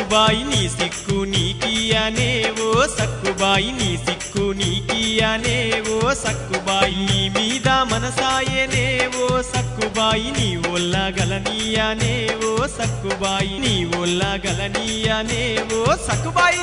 సక్కుబాయి నీ సిక్కు నీకియానే ఓ సక్కుబాయి నీ సిక్కు నీకియానే ఓ సక్కుబాయి నీ మీద మనసాయనే ఓ సక్కుబాయి నీ ఒల్ల గలనీయానే ఓ సక్కుబాయి నీ ఒల్ల గలనీయానే ఓ సక్కుబాయి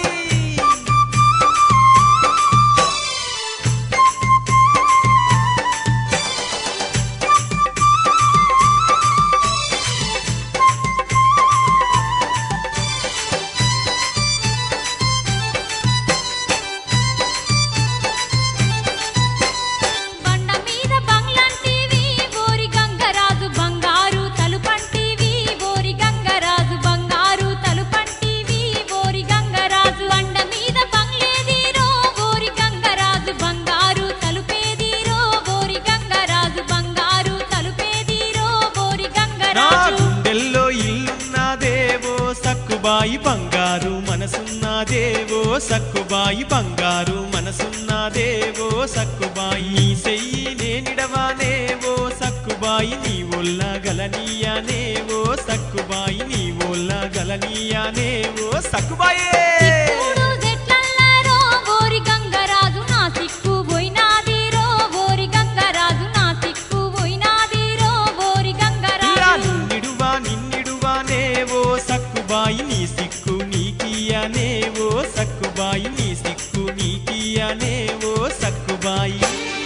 బండ మీద బంగ్లంటివి ఓరి గంగరాజు బంగారు తలుపంటివి ఓరి గంగరాజు బంగారు తలుపంటివి ఓరి గంగరాజు బండ మీద బంగ్లేదిరో ఓరి గంగరాజు బంగారు తలుపేదిరో ఓరి గంగరాజు బంగారు తలుపేదిరో ఓరి నా గంగరాజు గుండెల్లో ఇల్లున్నదేవో సక్కుబాయి బంగారు మనసున్నదేవో సక్కుబాయి బంగారు మనసున్నదేవో సక్కుబాయి నీ సెయ్యి నేనిడవానేవో సక్కుబాయి నీ ఒల్ల గలనీయానేవో సక్కుబాయి నీ ఒల్ల గలనీయానేవో సక్కుబాయే సిక్కుడు జెట్లల్లారో ఓరి గంగరాజు నా సిక్కు పోయినాదిరో ఓరి గంగరాజు నా సిక్కు పోయినాదిరో ఓరి ఇలా గంగరాజు నిన్నిడువా నిన్నిడువానేవో సక్కుబాయి నీ సిక్కు నీకియానేవో సక్కుబాయి నీ సిక్కు నీకియానేవో సక్కుబాయి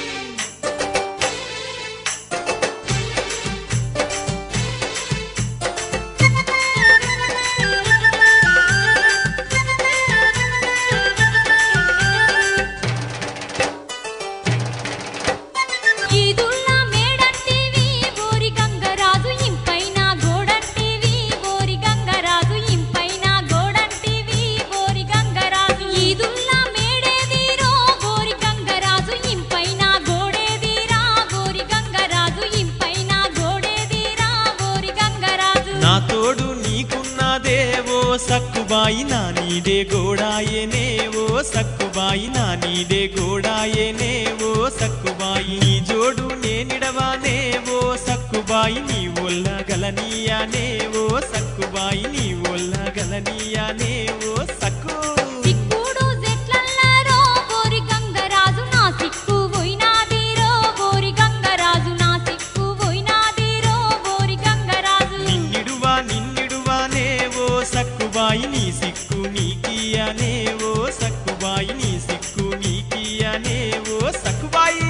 ఈదుల్లా మేడంటివి ఓరి గంగరాజు ఇంపైన గోడంటివి ఓరి గంగరాజు ఇంపైన గోడంటివి ఓరి గంగరాజు ఈదుల్లా మేడేదిరో ఓరి గంగరాజు ఇంపైన గోడేదిరా ఓరి గంగరాజు ఇంపైన గోడేదిరా ఓరి గంగరాజు నా తోడు నీకున్నదేవో సక్కుబాయి నా నీదే గోడాయనేవో సక్కుబాయి నా నీదే గోడాయనేవో సక్కుబాయి నీ జోడు నేనిడవానేవో సక్కుబాయి నీ ఒల్ల గలనీయానేవో సక్కుబాయి నీ ఒల్ల గలనీయానేవో సక్కు సిక్కుడు జెట్లల్లారో ఓరి గంగరాజు నా సిక్కు పోయినాదిరో ఓరి గంగరాజు నా సిక్కు పోయినాదిరో ఓరి గంగరాజు నిన్నిడువా నిన్నిడువానేవో సక్కుబాయి నీ సిక్కు నీకియానేవో సక్కుబాయి నీ సిక్కు నీకియానేవో సక్కుబాయి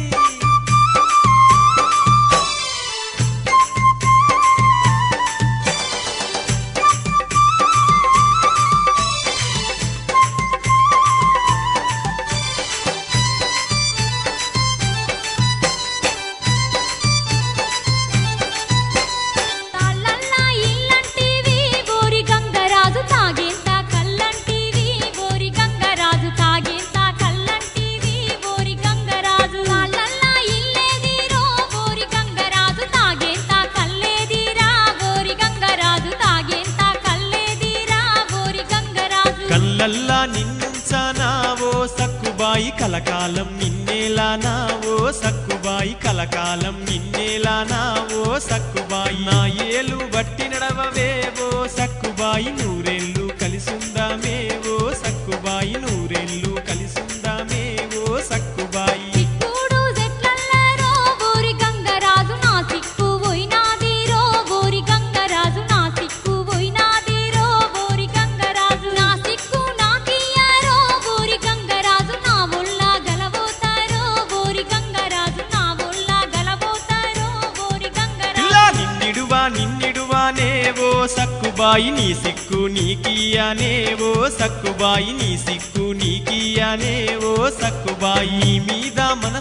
తాళ్ళల్లా ఇల్లంటివి ఓరి గంగరాజు తాగేంత కల్లంటివి ఓరి గంగరాజు తాగేంత కల్లంటివి ఓరి గంగరాజు తాళ్ళల్లా ఇల్లేదిరో ఓరి గంగరాజు తాగేంత కల్లేదిరా ఓరి గంగరాజు తాగేంత కల్లేదిరా ఓరి గంగరాజు కళ్ళల్లా నిన్నుంచనావో సక్కుబాయి కలకాలం నిన్నేలానావో సక్కుబాయి కలకాలం నిన్నేలానావో సక్కుబాయి నా ఏలు బట్టి నడవవేవో సక్కుబాయి నూరెళ్ళు కలిసుందామేవో సక్కుబాయి నూరెళ్ళు కలిసుందామేవో సక్కుబాయి సిక్కుడు జెట్లల్లారో ఓరి గంగరాజు నా సిక్కు పోయినాదిరో ఓరి గంగరాజు నా సిక్కు పోయినాదిరో ఓరి గంగరాజు నా సిక్కు నాకియారో ఓరి గంగరాజు నా ఒళ్ళ గలబోతారో ఓరి గంగరాజు నా ఒళ్ళ గలబోతారో ఓరి గంగరాజు ఇలా నిన్నిడువా నిన్నిడువానేవో సక్కుబాయి నీ సిక్కు నీకియానేవో సక్కుబాయి నీ సిక్కు నీకియానేవో సక్కుబాయి నీ మీద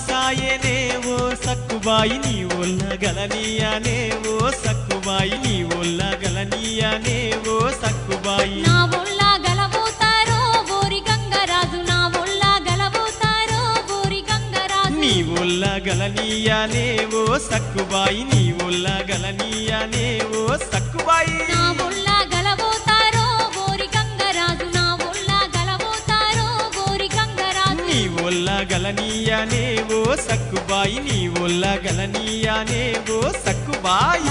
మనసాయనేవో సక్కుబాయి నీ ఒల్ల గలనీయానేవో సక్కుబాయి నీ ఒల్ల గలనీయానేవో సక్కుబాయి నా ఒళ్ళ గలబోతారో ఓరి గంగరాజు నా ఒళ్ళ గలబోతారో ఓరి గంగరాజు నీ ఒల్ల గలనీయానేవో సక్కుబాయి నీ ఒల్ల గలనీయానేవో సక్కుబాయి నా ఒళ్ళ గలబోతారో ఓరి గంగరాజు నా ఒళ్ళ గలబోతారో ఓరి గంగరాజు నీ ఒల్ల గలనీయానేవో సక్కుబాయి నీ ఒల్ల గలనీయానేవో సక్కుబాయి